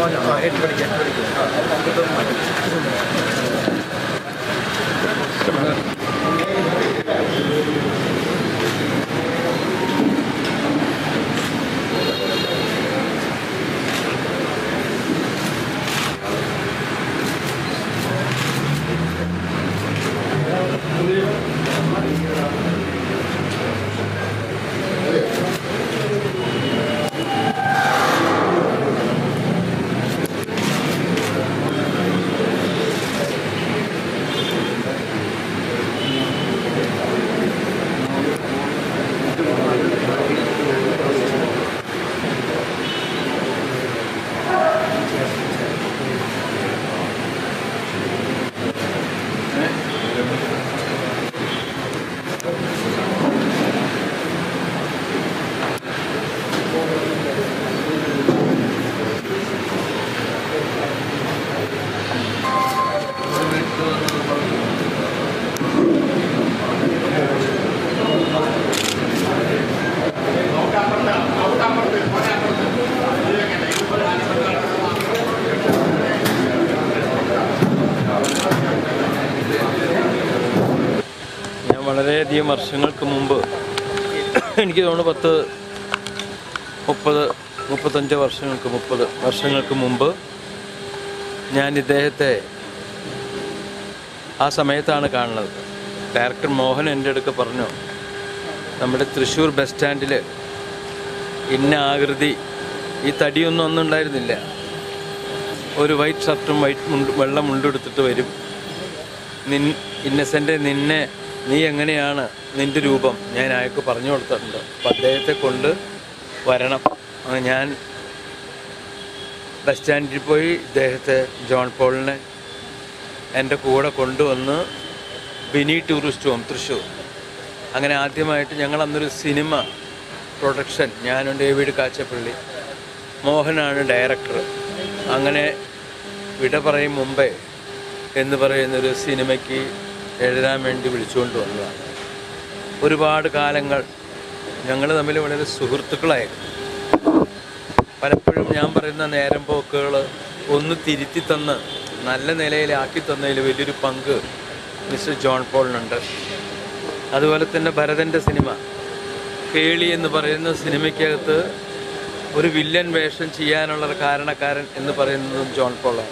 ആ എട്ട് മണിക്ക് എട്ട് മണിക്ക് ആ അമൃതം മണി ഞാൻ വളരെയധികം വർഷങ്ങൾക്ക് മുമ്പ് എനിക്ക് തോന്നുന്നു പത്ത് മുപ്പത് മുപ്പത്തഞ്ച് വർഷങ്ങൾക്ക് മുപ്പത് വർഷങ്ങൾക്ക് മുമ്പ് ഞാൻ ഇദ്ദേഹത്തെ ആ സമയത്താണ് കാണുന്നത് ഡയറക്ടർ മോഹൻ എൻ്റെ അടുക്ക് പറഞ്ഞു നമ്മുടെ തൃശ്ശൂർ ബസ് സ്റ്റാൻഡിൽ ഇന്ന ആകൃതി ഈ തടിയൊന്നും ഒന്നും ഉണ്ടായിരുന്നില്ല ഒരു വൈറ്റ് ഷർട്ടും വൈറ്റ് മുണ്ട് വെള്ള മുണ്ടെടുത്തിട്ട് വരും നിൻ ഇന്നസെൻ്റ് നിന്നെ നീ എങ്ങനെയാണ് നിൻ്റെ രൂപം ഞാൻ അയാൾക്ക് പറഞ്ഞു കൊടുത്തിട്ടുണ്ട് അപ്പം അദ്ദേഹത്തെ കൊണ്ട് വരണം ആ, ഞാൻ ബസ് സ്റ്റാൻഡിൽ പോയി ഇദ്ദേഹത്തെ ജോൺ പോളിനെ എൻ്റെ കൂടെ കൊണ്ടുവന്ന് ബിനി ടൂറിസ്റ്റ് ഹോം തൃശ്ശൂർ അങ്ങനെ ആദ്യമായിട്ട് ഞങ്ങൾ അന്നൊരു സിനിമ പ്രൊഡക്ഷൻ ഞാനും ഡേവിഡ് കാച്ചപ്പള്ളി മോഹനാണ് ഡയറക്ടർ അങ്ങനെ വിട പറയും മുമ്പേ എന്ന് പറയുന്നൊരു സിനിമയ്ക്ക് എഴുതാൻ വേണ്ടി വിളിച്ചുകൊണ്ട് വന്നതാണ് ഒരുപാട് കാലങ്ങൾ ഞങ്ങൾ തമ്മിൽ വളരെ സുഹൃത്തുക്കളായിരുന്നു പലപ്പോഴും ഞാൻ പറയുന്ന നേരം പോക്കുകൾ ഒന്ന് തിരുത്തി തന്ന് നല്ല നിലയിലാക്കി തന്നതിൽ വലിയൊരു പങ്ക് മിസ്റ്റർ ജോൺ പോളിനുണ്ട് അതുപോലെ തന്നെ ഭരതൻ്റെ സിനിമ കേളി എന്ന് പറയുന്ന സിനിമയ്ക്കകത്ത് ഒരു വില്ലൻ വേഷം ചെയ്യാനുള്ള ഒരു കാരണക്കാരൻ എന്ന് പറയുന്നതും ജോൺ പോളാണ്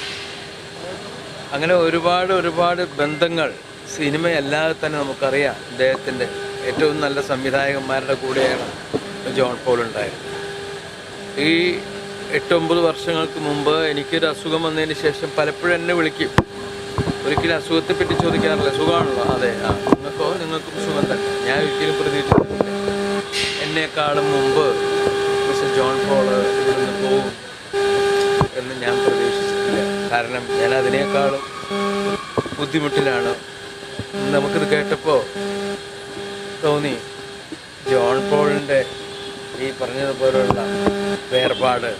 അങ്ങനെ ഒരുപാട് ഒരുപാട് ബന്ധങ്ങൾ സിനിമയല്ലാതെ തന്നെ നമുക്കറിയാം അദ്ദേഹത്തിൻ്റെ ഏറ്റവും നല്ല സംവിധായകന്മാരുടെ കൂടെയാണ് ജോൺ പോൾ ഉണ്ടായത് ഈ എട്ടൊമ്പത് വർഷങ്ങൾക്ക് മുമ്പ് എനിക്കൊരു അസുഖം വന്നതിന് ശേഷം പലപ്പോഴും എന്നെ വിളിക്കും ഒരിക്കലും അസുഖത്തെ പറ്റി ചോദിക്കാറില്ല സുഖമാണല്ലോ അതെ ആ നിങ്ങൾക്കോ നിങ്ങൾക്കും സുഖം തന്നെ ഞാൻ ഒരിക്കലും പ്രതീക്ഷിച്ചിട്ടില്ല എന്നെക്കാളും മുമ്പ് മിസ്റ്റർ ജോൺ പോള് ഇവിടുന്ന് പോകും എന്ന് ഞാൻ പ്രതീക്ഷിച്ചിട്ടില്ല കാരണം ഞാൻ അതിനേക്കാളും ബുദ്ധിമുട്ടിലാണ് നമുക്കിത് കേട്ടപ്പോൾ തോന്നി ജോൺ പോളിൻ്റെ ഈ പറഞ്ഞതുപോലുള്ള വേർപാട്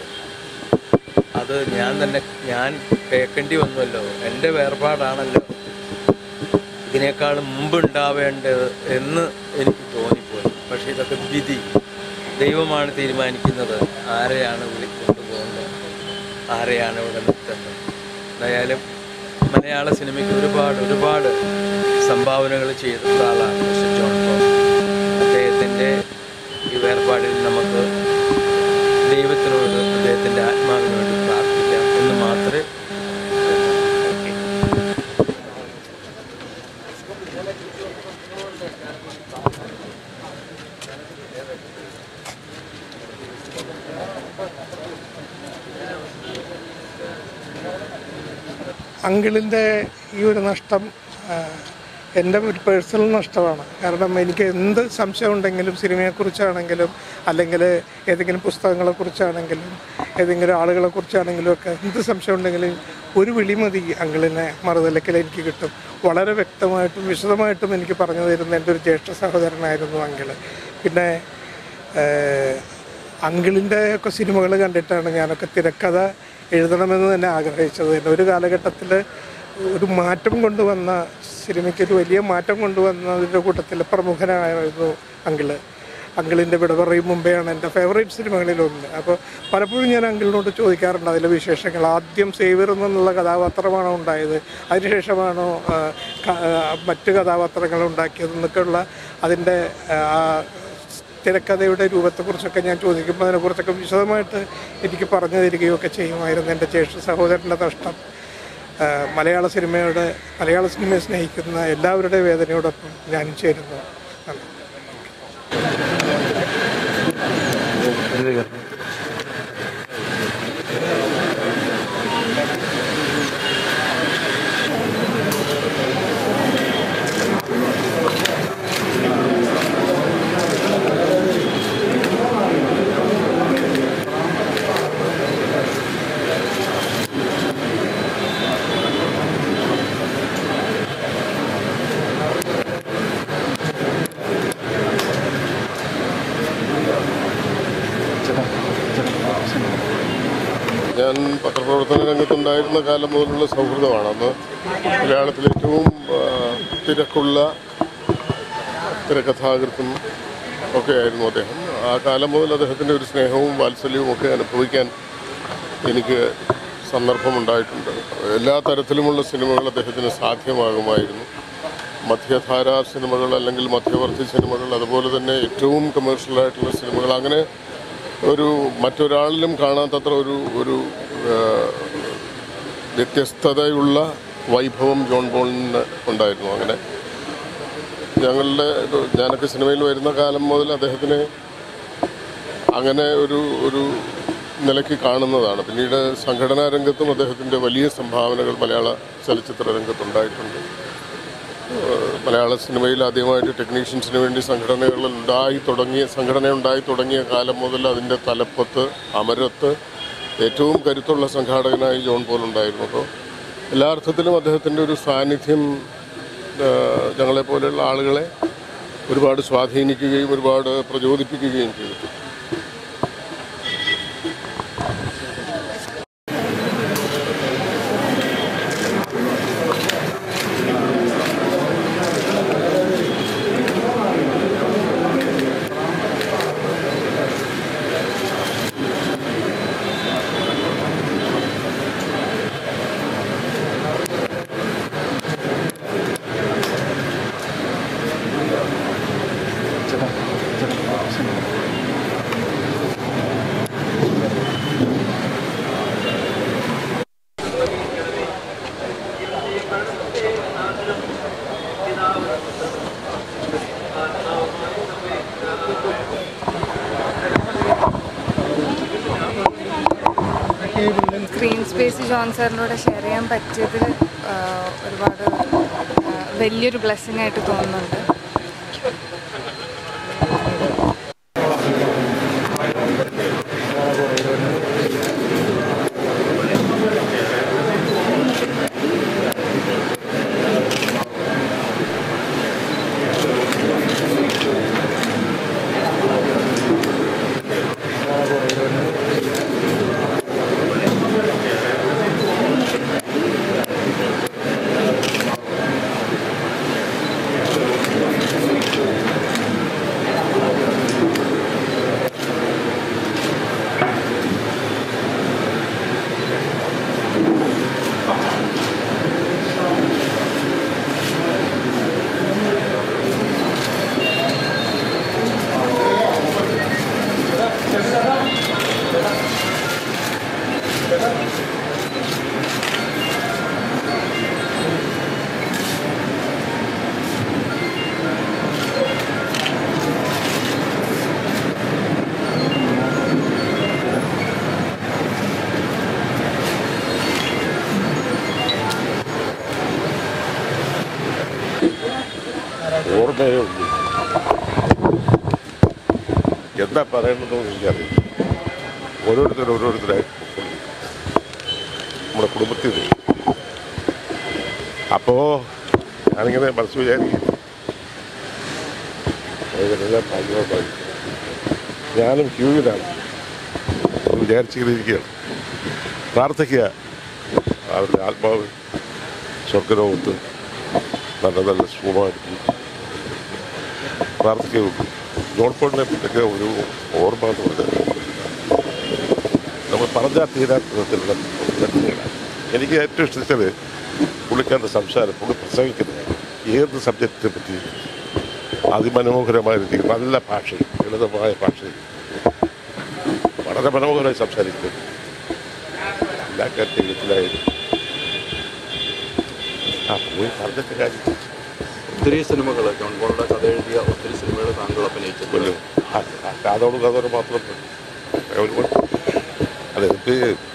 അത് ഞാൻ തന്നെ ഞാൻ കേൾക്കേണ്ടി വന്നുവല്ലോ എൻ്റെ വേർപാടാണല്ലോ ഇതിനേക്കാളും മുമ്പ് ഉണ്ടാവേണ്ടത് എന്ന് എനിക്ക് തോന്നിപ്പോയി പക്ഷേ ഇതൊക്കെ വിധി ദൈവമാണ് തീരുമാനിക്കുന്നത് ആരെയാണ് വിളിക്കൊണ്ട് പോകുന്നത് ആരെയാണ് ഇവിടെ നിർത്തേണ്ടത് എന്തായാലും മലയാള സിനിമയ്ക്ക് ഒരുപാട് ഒരുപാട് സംഭാവനകൾ ചെയ്തിട്ടുള്ള ആളാണ് മിസ്റ്റർ ജോൺ പോൾ അദ്ദേഹത്തിൻ്റെ ഈ വേർപാടിൽ നമുക്ക് ദൈവത്തിനോട് അദ്ദേഹത്തിൻ്റെ ആത്മാവിന് വേണ്ടി പ്രാർത്ഥിക്കാം എന്ന് മാത്രമേ അങ്കിളിൻ്റെ ഈ ഒരു നഷ്ടം ആ, എൻ്റെ ഒരു പേഴ്സണൽ നഷ്ടമാണ് കാരണം എനിക്ക് എന്ത് സംശയം ഉണ്ടെങ്കിലും സിനിമയെക്കുറിച്ചാണെങ്കിലും അല്ലെങ്കിൽ ഏതെങ്കിലും പുസ്തകങ്ങളെക്കുറിച്ചാണെങ്കിലും ഏതെങ്കിലും ആളുകളെക്കുറിച്ചാണെങ്കിലും ഒക്കെ എന്ത് സംശയം ഉണ്ടെങ്കിലും ഒരു വിളി മതി അങ്കിളിനെ മറുതലക്കിൽ എനിക്ക് കിട്ടും വളരെ വ്യക്തമായിട്ടും വിശദമായിട്ടും എനിക്ക് പറഞ്ഞു തരുന്ന എൻ്റെ ഒരു ജ്യേഷ്ഠ സഹോദരനായിരുന്നു അങ്കിള് പിന്നെ ഏഹ്, അങ്കിളിൻ്റെ ഒക്കെ സിനിമകൾ കണ്ടിട്ടാണ് ഞാനൊക്കെ തിരക്കഥ എഴുതണമെന്ന് തന്നെ ആഗ്രഹിച്ചത് തന്നെ ഒരു കാലഘട്ടത്തിൽ ഒരു മാറ്റം കൊണ്ടുവന്ന സിനിമയ്ക്ക് ഒരു വലിയ മാറ്റം കൊണ്ടുവന്നതിൻ്റെ കൂട്ടത്തിൽ പ്രമുഖനായിരുന്നു അങ്കിള് അങ്കിളിൻ്റെ വിട പറയും മുമ്പെയാണ് എൻ്റെ ഫേവറേറ്റ് സിനിമകളിലൊന്ന് അപ്പോൾ പലപ്പോഴും ഞാൻ അങ്കിളിനോട് ചോദിക്കാറുണ്ട് അതിലെ വിശേഷങ്ങൾ ആദ്യം സേവിയർ എന്നുള്ള കഥാപാത്രമാണോ ഉണ്ടായത് അതിനുശേഷമാണോ ആ, ക- ആ, മറ്റ് കഥാപാത്രങ്ങൾ ഉണ്ടാക്കിയത് എന്നൊക്കെയുള്ള അതിൻ്റെ ആ തിരക്കഥയുടെ രൂപത്തെക്കുറിച്ചൊക്കെ ഞാൻ ചോദിക്കുമ്പോൾ അതിനെക്കുറിച്ചൊക്കെ വിശദമായിട്ട് എനിക്ക് പറഞ്ഞു തരികയൊക്കെ ചെയ്യുമായിരുന്നു എൻ്റെ ജ്യേഷ്ഠ സഹോദരൻ്റെ നഷ്ടം ആ, മലയാള സിനിമയുടെ മലയാള സിനിമയെ സ്നേഹിക്കുന്ന എല്ലാവരുടെയും വേദനയോടൊപ്പം ഞാനും ചേരുന്നു നന്ദി ഞാൻ പത്രപ്രവർത്തന രംഗത്തുണ്ടായിരുന്ന കാലം മുതലുള്ള സൗഹൃദമാണ് അന്ന് മലയാളത്തിൽ ഏറ്റവും ആ, തിരക്കുള്ള തിരക്കഥാകൃത്തും ഒക്കെ ആയിരുന്നു അദ്ദേഹം ആ കാലം മുതൽ അദ്ദേഹത്തിൻ്റെ ഒരു സ്നേഹവും വാത്സല്യവും ഒക്കെ അനുഭവിക്കാൻ എനിക്ക് സന്ദർഭമുണ്ടായിട്ടുണ്ട് എല്ലാ തരത്തിലുമുള്ള സിനിമകൾ അദ്ദേഹത്തിന് സാധ്യമാകുമായിരുന്നു മധ്യധാര സിനിമകൾ അല്ലെങ്കിൽ മധ്യവർത്തി സിനിമകൾ അതുപോലെ തന്നെ ഏറ്റവും കമേഴ്ഷ്യലായിട്ടുള്ള സിനിമകൾ അങ്ങനെ ഒരു മറ്റൊരാളിലും കാണാത്തത്ര ഒരു ഒരു ആ, വ്യത്യസ്തതയുള്ള വൈഭവം ജോൺ പോളിന് ഉണ്ടായിരുന്നു അങ്ങനെ ഞങ്ങളുടെ ഇത് ഞാനൊക്കെ സിനിമയിൽ വരുന്ന കാലം മുതൽ അദ്ദേഹത്തിനെ അങ്ങനെ ഒരു ഒരു നിലയ്ക്ക് കാണുന്നതാണ് പിന്നീട് സംഘടനാ രംഗത്തും അദ്ദേഹത്തിൻ്റെ വലിയ സംഭാവനകൾ മലയാള ചലച്ചിത്ര രംഗത്തുണ്ടായിട്ടുണ്ട് ഏഹ് മലയാള സിനിമയിൽ ആദ്യമായിട്ട് ടെക്നീഷ്യൻസിന് വേണ്ടി സംഘടനകൾ ഉണ്ടായി തുടങ്ങിയ സംഘടന ഉണ്ടായി തുടങ്ങിയ കാലം മുതൽ അതിൻ്റെ തലപ്പത്ത് അമരത്ത് ഏറ്റവും കരുത്തുള്ള സംഘാടകനായി ജോൺ പോൾ ഉണ്ടായിരുന്നു അപ്പോൾ എല്ലാ അർത്ഥത്തിലും അദ്ദേഹത്തിൻ്റെ ഒരു സാന്നിധ്യം ഏഹ് ഞങ്ങളെപ്പോലെയുള്ള ആളുകളെ ഒരുപാട് സ്വാധീനിക്കുകയും ഒരുപാട് പ്രചോദിപ്പിക്കുകയും ചെയ്തു സ്ക്രീൻ സ്പേസ് ജോൺ സാറിനോട് ഷെയർ ചെയ്യാൻ പറ്റിയതിൽ ആ, ഒരുപാട് ആ, വലിയൊരു ബ്ലെസ്സിങ് ആയിട്ട് തോന്നുന്നുണ്ട് ഓർമ്മയേ ഉള്ളൂ എന്താ പറയണമെന്ന് എനിക്കറിയില്ല ഓരോരുത്തർ ഓരോരുത്തരായി പൊയ്ക്കൊണ്ടിരിക്കും. നമ്മുടെ കുടുംബത്തിൽ നിന്ന്. അപ്പോ ഞാനിങ്ങനെ മനസ്സ് വിചാരിക്കും ഇവരെല്ലാം ഭാഗ്യവാന്മാർ. ഞാനും ക്യൂവിലാണ് എന്ന് വിചാരിച്ചിങ്ങനെ ഇരിക്കുകയാണ് പ്രാർത്ഥിക്കുക അവരുടെ ആത്മാവ് സ്വർഗലോകത്ത് നല്ല നല്ല സുഖമായിട്ട് പ്രാർത്ഥിക്കുകയുള്ളൂ ജോൺ പോളിനെ പറ്റിയൊക്കെ ഒരു ഓർമ്മ എന്ന് പറഞ്ഞത് നമ്മൾ പറഞ്ഞാൽ തീരാത്ത വിധത്തിലുള്ള വ്യക്തികളാണ് എനിക്ക് ഏറ്റവും ഇഷ്ടത്തിൽ പുള്ളിക്കാരൻ്റെ സംസാരം പുള്ളി പ്രസംഗിക്കുന്നത് ഏത് സബ്ജക്റ്റിനെ പറ്റി അതിമനോഹരമായ രീതിയിൽ നല്ല ഭാഷയിൽ ലളിതമായ ഭാഷയിൽ വളരെ മനോഹരമായി സംസാരിക്കുന്നു എല്ലാ കാര്യത്തിലും മനസ്സിലായിരുന്നു ആ പോയി പറഞ്ഞിട്ട് കാര്യം ഒത്തിരി സിനിമകൾ ജോൺ പോളിന്റെ കഥ എഴുതിയ ഒത്തിരി സിനിമകൾ താങ്കൾ അഭിനയിച്ചിട്ടുണ്ട് കൊല്ലും അതോട് കഥോട് മാത്രം ഒരുപാട് അതെ ഇത്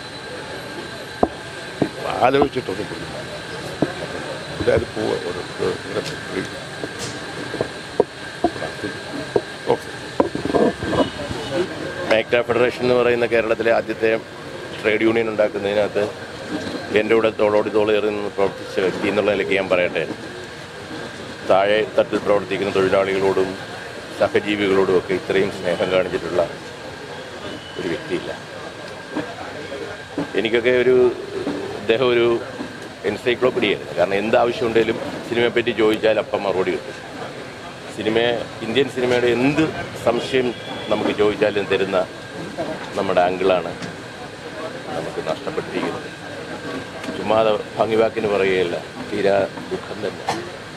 ആലോചിച്ചിട്ടൊന്നും പോയി എല്ലാവരും പോവുക ഓരോ ഇങ്ങനെ പോയി. ഓക്കെ മേക്ട ഫെഡറേഷൻ എന്ന് പറയുന്ന കേരളത്തിലെ ആദ്യത്തെ ട്രേഡ് യൂണിയൻ ഉണ്ടാക്കുന്നതിനകത്ത് എൻ്റെ കൂടെ തോളോടി തോളേറി നിന്ന് പ്രവർത്തിച്ച വ്യക്തി എന്നുള്ള നിലയ്ക്ക് ഞാൻ പറയട്ടെ താഴെ തട്ടിൽ പ്രവർത്തിക്കുന്ന തൊഴിലാളികളോടും സഹജീവികളോടും ഒക്കെ ഇത്രയും സ്നേഹം കാണിച്ചിട്ടുള്ള ഒരു വ്യക്തിയില്ല എനിക്കൊക്കെ ഒരു അദ്ദേഹം ഒരു എൻസൈക്ലോപ്പീഡിയായിരുന്നു കാരണം എന്ത് ആവശ്യമുണ്ടെങ്കിലും സിനിമയെപ്പറ്റി ചോദിച്ചാൽ അപ്പം മറുപടി കിട്ടും സിനിമ ഇന്ത്യൻ സിനിമയുടെ എന്ത് സംശയം നമുക്ക് ചോദിച്ചാലും തരുന്ന നമ്മുടെ ആംഗിളാണ് നമുക്ക് നഷ്ടപ്പെട്ടിരിക്കുന്നത് ചുമ്മാതെ ഭംഗിവാക്കിന് പറയുകയില്ല തീരാ ദുഃഖം തന്നെ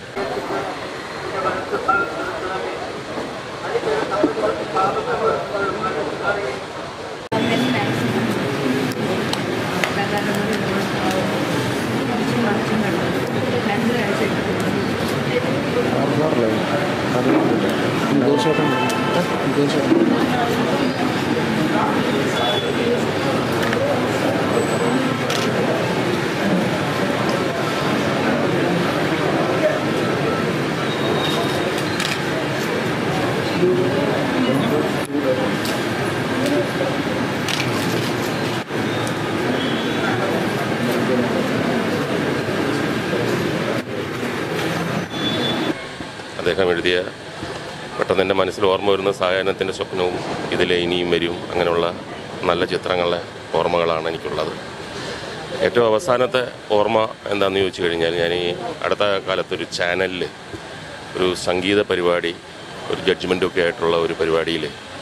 അദ്ദേഹം എഴുതിയ പെട്ടെന്ന് എൻ്റെ മനസ്സിൽ ഓർമ്മ വരുന്ന സായാഹ്നത്തിൻ്റെ സ്വപ്നവും ഇതിലെ ഇനിയും വരും അങ്ങനെയുള്ള നല്ല ചിത്രങ്ങളുടെ ഓർമ്മകളാണ് എനിക്കുള്ളത് ഏറ്റവും അവസാനത്തെ ഓർമ്മ എന്താണെന്ന് ചോദിച്ചു കഴിഞ്ഞാൽ ഞാൻ ഈ അടുത്ത കാലത്തൊരു ചാനലിൽ ഒരു സംഗീത പരിപാടി ഒരു ജഡ്ജ്മെൻറ്റൊക്കെ ആയിട്ടുള്ള ഒരു പരിപാടിയിൽ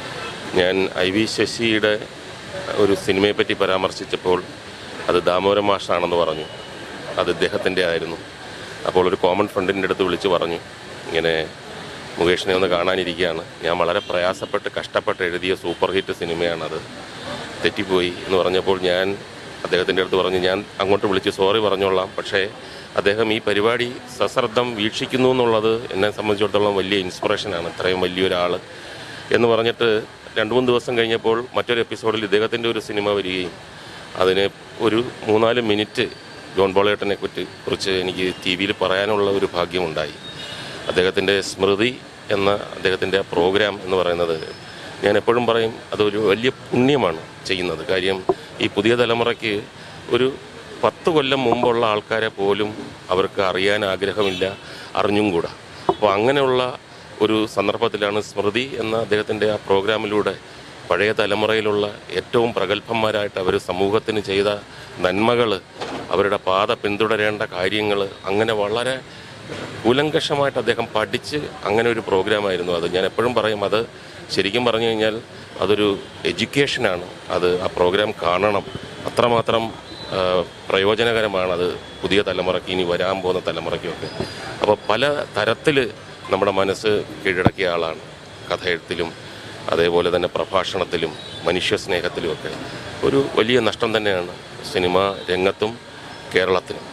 ഞാൻ ഐ വി ശശിയുടെ ഒരു സിനിമയെപ്പറ്റി പരാമർശിച്ചപ്പോൾ അത് ദാമോദരൻ മാഷാണെന്ന് പറഞ്ഞു അത് ഇദ്ദേഹത്തിൻ്റെ ആയിരുന്നു അപ്പോൾ ഒരു കോമൺ ഫ്രണ്ടിൻ്റെ അടുത്ത് വിളിച്ച് പറഞ്ഞു ഇങ്ങനെ മുകേഷിനെ ഒന്ന് കാണാനിരിക്കുകയാണ് ഞാൻ വളരെ പ്രയാസപ്പെട്ട് കഷ്ടപ്പെട്ട് എഴുതിയ സൂപ്പർ ഹിറ്റ് സിനിമയാണത് തെറ്റിപ്പോയി എന്ന് പറഞ്ഞപ്പോൾ ഞാൻ അദ്ദേഹത്തിൻ്റെ അടുത്ത് പറഞ്ഞു ഞാൻ അങ്ങോട്ട് വിളിച്ച് സോറി പറഞ്ഞോളാം പക്ഷേ അദ്ദേഹം ഈ പരിപാടി സശ്രദ്ധം വീക്ഷിക്കുന്നു എന്നുള്ളത് എന്നെ സംബന്ധിച്ചിടത്തോളം വലിയ ഇൻസ്പിറേഷനാണ് ഇത്രയും വലിയൊരാൾ എന്ന് പറഞ്ഞിട്ട് രണ്ട് മൂന്ന് ദിവസം കഴിഞ്ഞപ്പോൾ മറ്റൊരു എപ്പിസോഡിൽ ഇദ്ദേഹത്തിൻ്റെ ഒരു സിനിമ വരികയും അതിന് ഒരു മൂന്നാല് മിനിറ്റ് ജോൺ ബോളേട്ടനെ കുറ്റി കുറിച്ച് എനിക്ക് ടി വിയിൽ പറയാനുള്ള ഒരു ഭാഗ്യമുണ്ടായി അദ്ദേഹത്തിൻ്റെ സ്മൃതി എന്ന അദ്ദേഹത്തിൻ്റെ ആ പ്രോഗ്രാം എന്ന് പറയുന്നത് ഞാൻ എപ്പോഴും പറയും അതൊരു വലിയ പുണ്യമാണ് ചെയ്യുന്നത് കാര്യം ഈ പുതിയ തലമുറയ്ക്ക് ഒരു പത്ത് കൊല്ലം മുമ്പുള്ള ആൾക്കാരെ പോലും അവർക്ക് അറിയാൻ ആഗ്രഹമില്ല അറിഞ്ഞും കൂടാ അപ്പോൾ അങ്ങനെയുള്ള ഒരു സന്ദർഭത്തിലാണ് സ്മൃതി എന്ന അദ്ദേഹത്തിൻ്റെ ആ പ്രോഗ്രാമിലൂടെ പഴയ തലമുറയിലുള്ള ഏറ്റവും പ്രഗത്ഭന്മാരായിട്ട് അവർ സമൂഹത്തിന് ചെയ്ത നന്മകൾ അവരുടെ പാത പിന്തുടരേണ്ട കാര്യങ്ങൾ അങ്ങനെ വളരെ കൂലങ്കഷമായിട്ട് അദ്ദേഹം പഠിച്ച് അങ്ങനെ ഒരു പ്രോഗ്രാമായിരുന്നു അത് ഞാൻ എപ്പോഴും പറയും അത് ശരിക്കും പറഞ്ഞു കഴിഞ്ഞാൽ അതൊരു എഡ്യൂക്കേഷനാണ് അത് ആ പ്രോഗ്രാം കാണണം അത്രമാത്രം ആ, പ്രയോജനകരമാണ് അത് പുതിയ തലമുറയ്ക്ക് ഇനി വരാൻ പോകുന്ന തലമുറയ്ക്കൊക്കെ അപ്പോൾ പല തരത്തിൽ നമ്മുടെ മനസ്സ് കീഴടക്കിയ ആളാണ് കഥയെഴുത്തിലും അതേപോലെ തന്നെ പ്രഭാഷണത്തിലും മനുഷ്യ സ്നേഹത്തിലുമൊക്കെ ഒരു വലിയ നഷ്ടം തന്നെയാണ് സിനിമ രംഗത്തും കേരളത്തിനും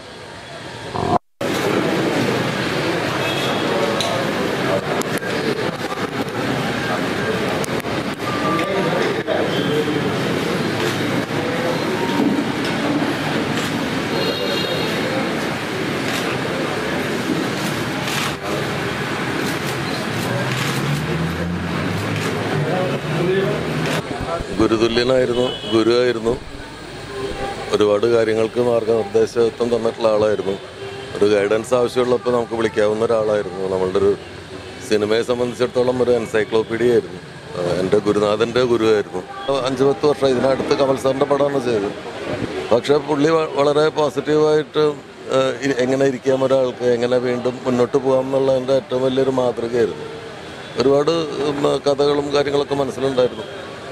ഗുരുതുല്യനായിരുന്നു ഗുരുവായിരുന്നു ഒരുപാട് കാര്യങ്ങൾക്ക് മാർഗനിർദ്ദേശത്വം തന്നിട്ടുള്ള ആളായിരുന്നു ഒരു ഗൈഡൻസ് ആവശ്യമുള്ളപ്പോൾ നമുക്ക് വിളിക്കാവുന്ന ഒരാളായിരുന്നു നമ്മളുടെ ഒരു സിനിമയെ സംബന്ധിച്ചിടത്തോളം ഒരു എൻസൈക്ലോപീഡിയ ആയിരുന്നു ആഹ് എൻ്റെ ഗുരുനാഥൻ്റെ ഗുരുവായിരുന്നു അഞ്ച് പത്ത് വർഷം ഇതിനടുത്ത് കമൽ സാറിൻ്റെ പടമാണ് ചെയ്തത് പക്ഷേ പുള്ളി വ- വളരെ പോസിറ്റീവായിട്ട് ആഹ് ഇ- എങ്ങനെ ഇരിക്കാം ഒരാൾക്ക് എങ്ങനെ വീണ്ടും മുന്നോട്ട് പോകാം എന്നുള്ളതിൻ്റെ ഏറ്റവും വലിയൊരു മാതൃകയായിരുന്നു ഒരുപാട് ഉം, കഥകളും കാര്യങ്ങളൊക്കെ മനസ്സിലുണ്ടായിരുന്നു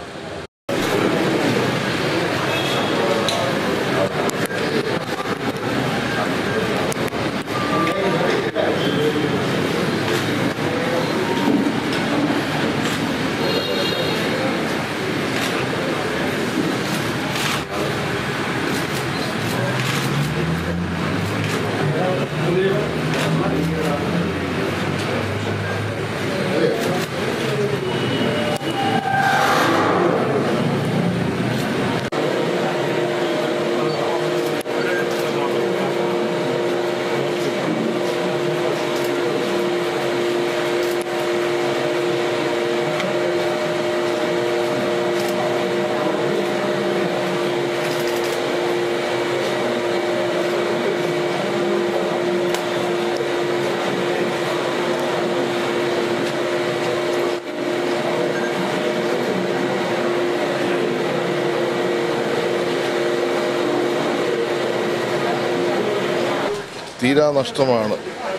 തീരാ നഷ്ടമാണ്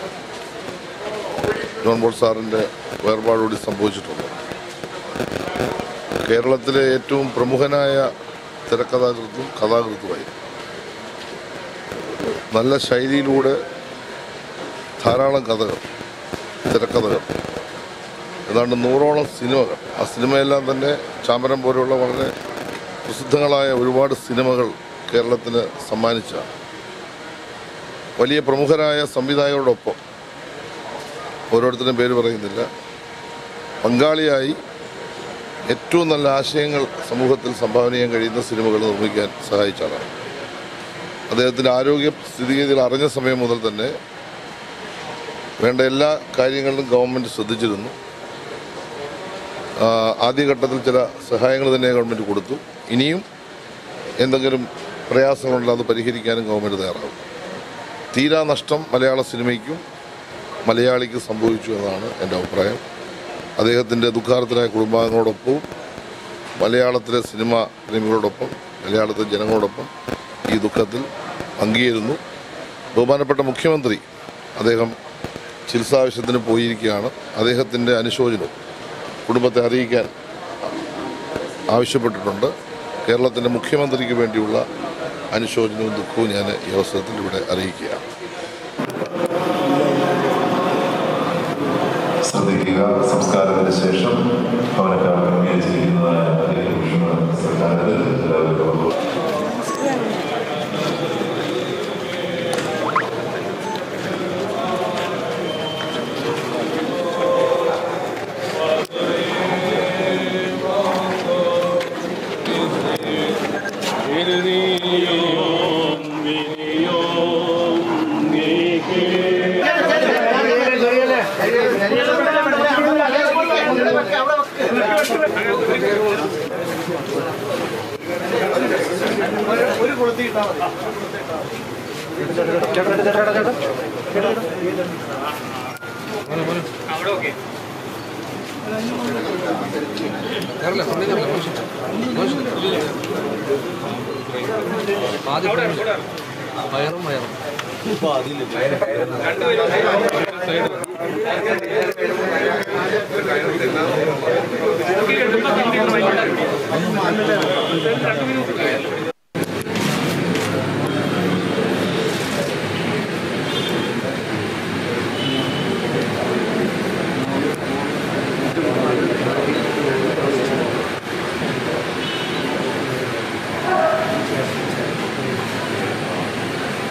ജോൺ ബോൾ സാറിൻ്റെ വേർപാടുകൂടി സംഭവിച്ചിട്ടുള്ളത് കേരളത്തിലെ ഏറ്റവും പ്രമുഖനായ തിരക്കഥാകൃത്തും കഥാകൃത്തുമായി നല്ല ശൈലിയിലൂടെ ധാരാളം കഥകൾ തിരക്കഥകൾ ഏതാണ്ട് നൂറോളം സിനിമകൾ ആ സിനിമയെല്ലാം തന്നെ ചാമ്പരം പോലെയുള്ള വളരെ പ്രസിദ്ധങ്ങളായ ഒരുപാട് സിനിമകൾ കേരളത്തിന് സമ്മാനിച്ചതാണ് വലിയ പ്രമുഖരായ സംവിധായകരോടൊപ്പം ഓരോരുത്തരും പേര് പറയുന്നില്ല പങ്കാളിയായി ഏറ്റവും നല്ല ആശയങ്ങൾ സമൂഹത്തിൽ സംഭാവന ചെയ്യാൻ കഴിയുന്ന സിനിമകൾ നിർമ്മിക്കാൻ സഹായിച്ച ആളാണ് അദ്ദേഹത്തിൻ്റെ ആരോഗ്യ സ്ഥിതിഗതികൾ അറിഞ്ഞ സമയം മുതൽ തന്നെ വേണ്ട എല്ലാ കാര്യങ്ങളിലും ഗവൺമെൻറ് ശ്രദ്ധിച്ചിരുന്നു ആ, ആദ്യഘട്ടത്തിൽ ചില സഹായങ്ങൾ തന്നെ ഗവൺമെൻറ് കൊടുത്തു ഇനിയും എന്തെങ്കിലും പ്രയാസങ്ങളുണ്ടെങ്കിൽ അത് പരിഹരിക്കാനും ഗവൺമെൻറ് തയ്യാറാകും തീരാ നഷ്ടം മലയാള സിനിമയ്ക്കും മലയാളിക്ക് സംഭവിച്ചു എന്നാണ് എൻ്റെ അഭിപ്രായം അദ്ദേഹത്തിൻ്റെ ദുഃഖാർത്തരായ കുടുംബാംഗങ്ങളോടൊപ്പവും മലയാളത്തിലെ സിനിമ പ്രേമികളോടൊപ്പം മലയാളത്തിലെ ജനങ്ങളോടൊപ്പം ഈ ദുഃഖത്തിൽ പങ്കുചേരുന്നു ബഹുമാനപ്പെട്ട മുഖ്യമന്ത്രി അദ്ദേഹം ചികിത്സാവശ്യത്തിന് പോയിരിക്കുകയാണ് അദ്ദേഹത്തിൻ്റെ അനുശോചനവും കുടുംബത്തെ അറിയിക്കാൻ ആവശ്യപ്പെട്ടിട്ടുണ്ട് കേരളത്തിൻ്റെ മുഖ്യമന്ത്രിക്ക് വേണ്ടിയുള്ള അനുശോചനവും ദുഃഖവും ഞാൻ ഈ അവസരത്തിൽ ഇവിടെ അറിയിക്കുകയാണ് ശ്രദ്ധിക്കുക സംസ്കാരത്തിന് ശേഷം ഭവനക്കാർ ക്രമീകരിച്ചിരിക്കുന്നതായ സർക്കാരിൽ എല്ലാവർക്കും വയറും വയറും